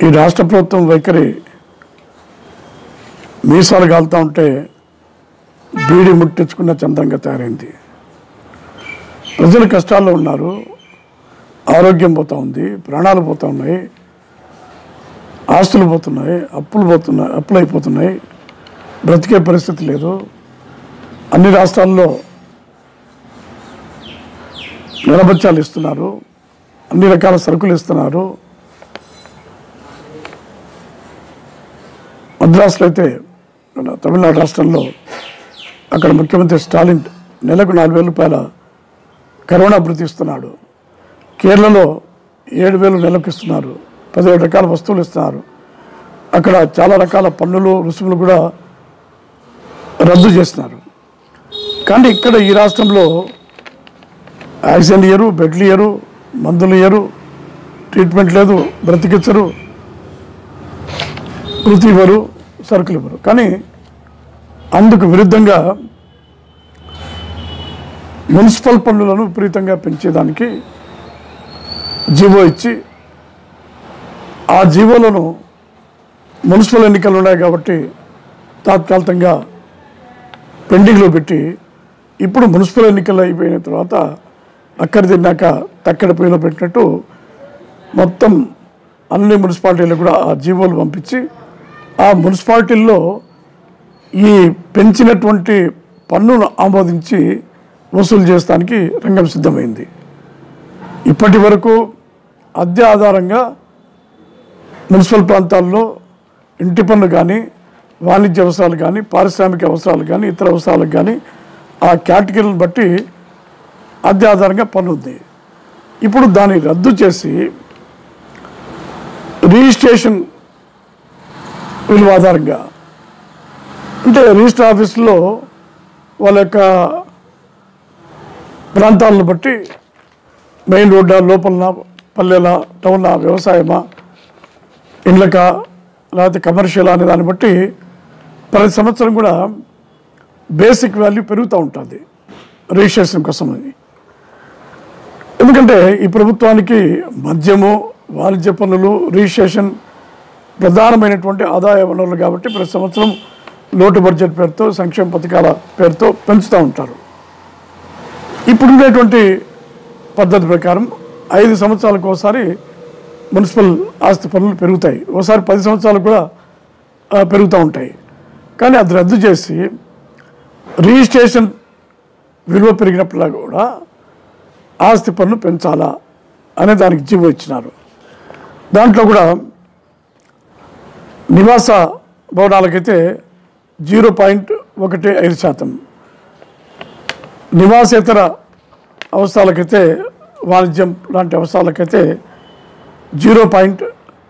ఈ రాష్ట్ర ప్రభుత్వం వైఖరి మీసాలు కాలుతూ ఉంటే బీడి ముట్టించుకున్న చందంగా తయారైంది ప్రజలు కష్టాల్లో ఉన్నారు ఆరోగ్యం పోతా ఉంది ప్రాణాలు పోతా ఉన్నాయి ఆస్తులు పోతున్నాయి అప్పులు పోతున్నాయి అప్పులు అయిపోతున్నాయి బ్రతికే పరిస్థితి లేదు అన్ని రాష్ట్రాల్లో నిరబత్యాలు ఇస్తున్నారు అన్ని రకాల సరుకులు ఇస్తున్నారు మద్రాసులో అయితే మన తమిళనాడు రాష్ట్రంలో అక్కడ ముఖ్యమంత్రి స్టాలిన్ నెలకు నాలుగు వేల రూపాయల కరోనా భృతి ఇస్తున్నాడు కేరళలో ఏడు వేలు నెలకు ఇస్తున్నారు పదిహేడు రకాల వస్తువులు ఇస్తున్నారు అక్కడ చాలా రకాల పన్నులు రుసుములు కూడా రద్దు చేస్తున్నారు కానీ ఇక్కడ ఈ రాష్ట్రంలో ఆక్సిజన్ ఇయ్యరు బెడ్లు ఇయ్యరు మందులు ఇయ్యరు ట్రీట్మెంట్ లేదు బ్రతికించరు వృత్తి ఇవ్వరు సరుకులు ఇవ్వరు కానీ అందుకు విరుద్ధంగా మున్సిపల్ పన్నులను విపరీతంగా పెంచేదానికి జీవో ఇచ్చి ఆ జీవోలను మున్సిపల్ ఎన్నికలు ఉన్నాయి కాబట్టి తాత్కాలికంగా పెండింగ్లో పెట్టి ఇప్పుడు మున్సిపల్ ఎన్నికలు అయిపోయిన తర్వాత అక్కడి తిన్నాక తక్కడి పొయ్యిలో పెట్టినట్టు మొత్తం అన్ని మున్సిపాలిటీలకు కూడా ఆ జీవోలు పంపించి ఆ మున్సిపాలిటీల్లో ఈ పెంచినటువంటి పన్నును ఆమోదించి వసూలు చేస్తానికి రంగం సిద్ధమైంది ఇప్పటి వరకు అద్దె ఆధారంగా మున్సిపల్ ప్రాంతాల్లో ఇంటి పన్ను కానీ వాణిజ్య అవసరాలు కానీ పారిశ్రామిక అవసరాలు కానీ ఇతర అవసరాలకు కానీ ఆ కేటగిరీలను బట్టి అద్దె ఆధారంగా పన్ను ఉంది ఇప్పుడు దాన్ని రద్దు చేసి రిజిస్ట్రేషన్ విలువ ఆధారంగా అంటే రిజిస్టర్ ఆఫీసులో వాళ్ళ యొక్క ప్రాంతాలను బట్టి మెయిన్ రోడ్డా లోపలన పల్లెల టౌన్ వ్యవసాయమా ఇండ్లక లేకపోతే కమర్షియల్ అనే దాన్ని బట్టి ప్రతి సంవత్సరం కూడా బేసిక్ వాల్యూ పెరుగుతూ ఉంటుంది రిజిస్ట్రేషన్ కోసం అది ఎందుకంటే ఈ ప్రభుత్వానికి మద్యము వాణిజ్య పన్నులు రిజిస్ట్రేషన్ ప్రధానమైనటువంటి ఆదాయ వనరులు కాబట్టి ప్రతి సంవత్సరం లోటు బడ్జెట్ పేరుతో సంక్షేమ పథకాల పేరుతో పెంచుతూ ఉంటారు ఇప్పుడున్నటువంటి పద్ధతి ప్రకారం ఐదు సంవత్సరాలకు ఒకసారి మున్సిపల్ ఆస్తి పన్నులు పెరుగుతాయి ఒకసారి పది సంవత్సరాలు కూడా ఆ, పెరుగుతూ ఉంటాయి కానీ అది రద్దు చేసి రిజిస్ట్రేషన్ విలువ పెరిగినప్పుడులా కూడా ఆస్తి పన్ను పెంచాలా అనే దానికి జీవో ఇచ్చినారు దాంట్లో కూడా నివాస భవనాలకైతే జీరో పాయింట్ ఒకటి ఐదు శాతం నివాసేతర అవసరాలకైతే వాణిజ్యం లాంటి అవసరాలకైతే జీరో పాయింట్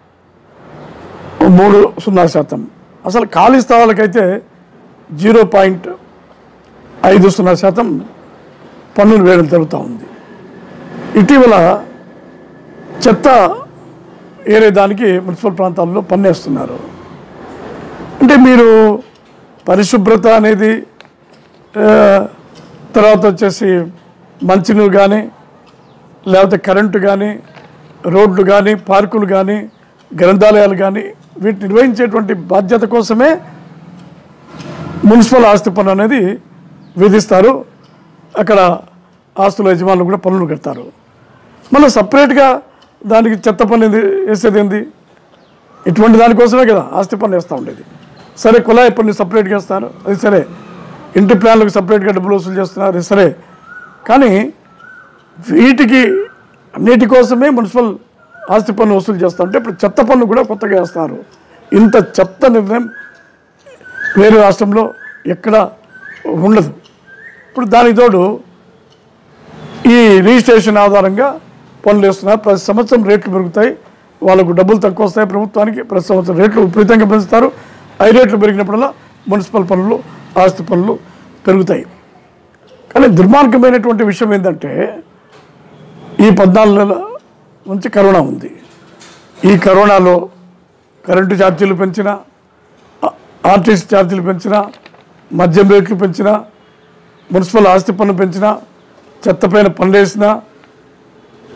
మూడు సున్నా శాతం అసలు ఖాళీ స్థలాలకైతే జీరో పాయింట్ ఐదు సున్నా శాతం పన్నులు వేయడం జరుగుతూ ఉంది ఇటీవల చెత్త ఏరే దానికి మున్సిపల్ ప్రాంతాల్లో పన్నేస్తున్నారు అంటే మీరు పరిశుభ్రత అనేది ఆ, తర్వాత వచ్చేసి మంచినీరు కానీ లేకపోతే కరెంటు కానీ రోడ్లు కానీ పార్కులు కానీ గ్రంథాలయాలు కానీ వీటిని నిర్వహించేటువంటి బాధ్యత కోసమే మున్సిపల్ ఆస్తి పన్ను అనేది విధిస్తారు అక్కడ ఆస్తుల యజమానులు కూడా పన్నులు కడతారు మళ్ళీ సపరేట్గా దానికి చెత్త పన్ను ఏంది వేసేది ఏంది ఇటువంటి దానికోసమే కదా ఆస్తి పన్ను వేస్తూ ఉండేది సరే కుళాయి పన్ను సపరేట్గా వేస్తారు అది సరే ఇంటి ప్లాన్లకు సపరేట్గా డబ్బులు వసూలు చేస్తున్నారు అది సరే కానీ వీటికి అన్నిటి కోసమే మున్సిపల్ ఆస్తి పన్ను వసూలు చేస్తూ ఉంటే ఇప్పుడు చెత్త పన్ను కూడా కొత్తగా వేస్తున్నారు ఇంత చెత్త నిర్ణయం వేరే రాష్ట్రంలో ఎక్కడ ఉండదు ఇప్పుడు దానికి తోడు ఈ రిజిస్ట్రేషన్ ఆధారంగా పనులు వేస్తున్నారు ప్రతి సంవత్సరం రేట్లు పెరుగుతాయి వాళ్ళకు డబ్బులు తక్కువ వస్తాయి ప్రభుత్వానికి ప్రతి సంవత్సరం రేట్లు విపరీతంగా పెంచుతారు ఐ రేట్లు పెరిగినప్పుడల్లా మున్సిపల్ పనులు ఆస్తి పనులు పెరుగుతాయి కానీ దుర్మార్గమైనటువంటి విషయం ఏంటంటే ఈ పద్నాలుగు నెలల నుంచి కరోనా ఉంది ఈ కరోనాలో కరెంటు ఛార్జీలు పెంచినా ఆ- ఆర్టీసీ ఛార్జీలు పెంచినా మద్యం రేట్లు పెంచినా మున్సిపల్ ఆస్తి పన్ను పెంచినా చెత్త పైన పన్ను వేసినా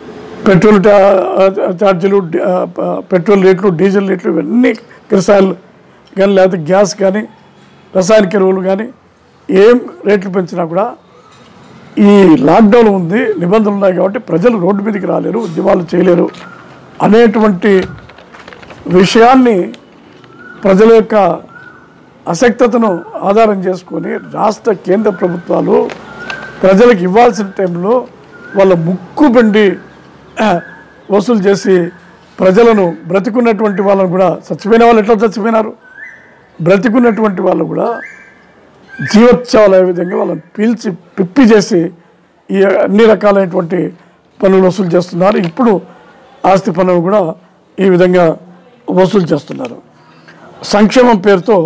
పెట్రోల్ టా- ఛార్జీలు డి- ఆ, ప- పెట్రోల్ రేట్లు డీజిల్ రేట్లు ఇవన్నీ కిరసాయలు కానీ లేకపోతే గ్యాస్ కానీ రసాయనిక ఎరువులు కానీ ఏం రేట్లు పెంచినా కూడా ఈ లాక్డౌన్ ఉంది నిబంధనలు ఉన్నాయి కాబట్టి ప్రజలు రోడ్డు మీదకి రాలేరు ఉద్యమాలు చేయలేరు అనేటువంటి విషయాన్ని ప్రజల యొక్క అసక్తతను ఆధారం చేసుకొని రాష్ట్ర కేంద్ర ప్రభుత్వాలు ప్రజలకు ఇవ్వాల్సిన టైంలో వాళ్ళ ముక్కు బండి ఆ, వసూలు చేసి ప్రజలను బ్రతికున్నటువంటి వాళ్ళను కూడా చచ్చిపోయిన వాళ్ళు ఎట్లా చచ్చిపోయినారు బ్రతికున్నటువంటి వాళ్ళు కూడా జీవోత్సవాలు అయ్యే విధంగా వాళ్ళని పీల్చి పిప్పి చేసి ఈ అన్ని రకాలైనటువంటి పనులు వసూలు చేస్తున్నారు ఇప్పుడు ఆస్తి పన్నులు కూడా ఈ విధంగా వసూలు చేస్తున్నారు సంక్షేమం పేరుతో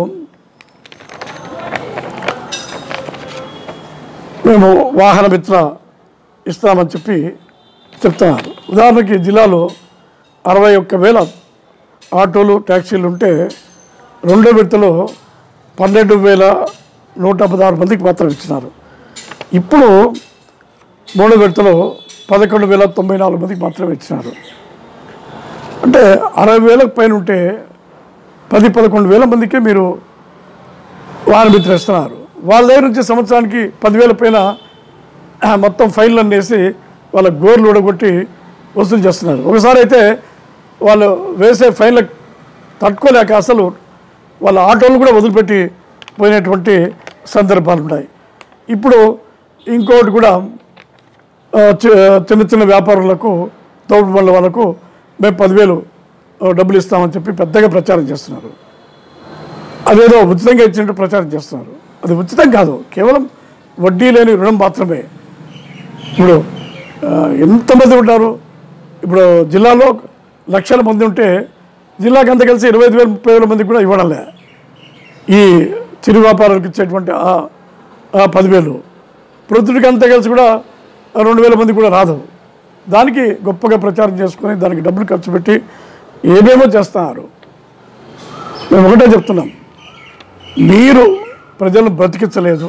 మేము వాహన మిత్ర ఇస్తామని చెప్పి చెప్తున్నారు ఉదాహరణకి జిల్లాలో అరవై ఒక్క వేల ఆటోలు ట్యాక్సీలు ఉంటే రెండో విడతలో పన్నెండు వేల నూట పదహారు మందికి మాత్రం ఇచ్చినారు ఇప్పుడు మూడో విడతలో పదకొండు వేల తొంభై నాలుగు మందికి మాత్రమే ఇచ్చినారు అంటే అరవై వేలకు పైన ఉంటే పది పదకొండు వేల మందికే మీరు వాహన మిత్ర ఇస్తున్నారు వాళ్ళ దగ్గర నుంచి సంవత్సరానికి పదివేల పైన ఆ, మొత్తం ఫైన్లు వేసి వాళ్ళ గోర్లు ఊడగొట్టి వసూలు చేస్తున్నారు ఒకసారి అయితే వాళ్ళు వేసే ఫైన్లకు తట్టుకోలేక అసలు వాళ్ళ ఆటోలు కూడా వదిలిపెట్టి పోయినటువంటి సందర్భాలు ఉన్నాయి ఇప్పుడు ఇంకోటి కూడా ఆ, చి- చిన్న చిన్న వ్యాపారులకు తోడు వాళ్ళ వాళ్ళకు మేము పదివేలు ఆ, డబ్బులు ఇస్తామని చెప్పి పెద్దగా ప్రచారం చేస్తున్నారు అదేదో ఉచితంగా ఇచ్చినట్టు ప్రచారం చేస్తున్నారు అది ఉచితం కాదు కేవలం వడ్డీ లేని రుణం మాత్రమే ఇప్పుడు ఆ, ఎంతమంది ఉంటారు ఇప్పుడు జిల్లాలో లక్షల మంది ఉంటే జిల్లాకి అంతా కలిసి ఇరవై ఐదు వేల ముప్పై వేల మందికి కూడా ఇవ్వడంలే ఈ చిరు వ్యాపారాలకు ఇచ్చేటువంటి ఆ ఆ పదివేలు ప్రొద్దుడికి అంతా కలిసి కూడా రెండు వేల మంది కూడా రాదు దానికి గొప్పగా ప్రచారం చేసుకొని దానికి డబ్బులు ఖర్చు పెట్టి ఏమేమో చేస్తున్నారు మేము ఒకటే చెప్తున్నాం మీరు ప్రజలను బ్రతికించలేదు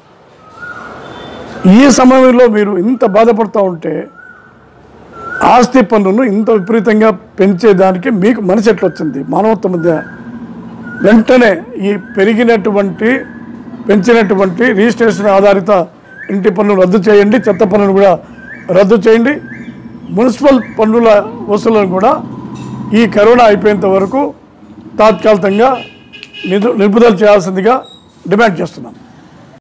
ఈ సమయంలో మీరు ఇంత బాధపడుతూ ఉంటే ఆస్తి పన్నును ఇంత విపరీతంగా పెంచేదానికి మీకు మనసు ఎట్లా వచ్చింది మానవత్వం మధ్య వెంటనే ఈ పెరిగినటువంటి పెంచినటువంటి రిజిస్ట్రేషన్ ఆధారిత ఇంటి పన్నులు రద్దు చేయండి చెత్త పన్నులు కూడా రద్దు చేయండి మున్సిపల్ పన్నుల వసూలను కూడా ఈ కరోనా అయిపోయేంత వరకు తాత్కాలికంగా నిధు నిలుపుదల చేయాల్సిందిగా డిమాండ్ చేస్తున్నాం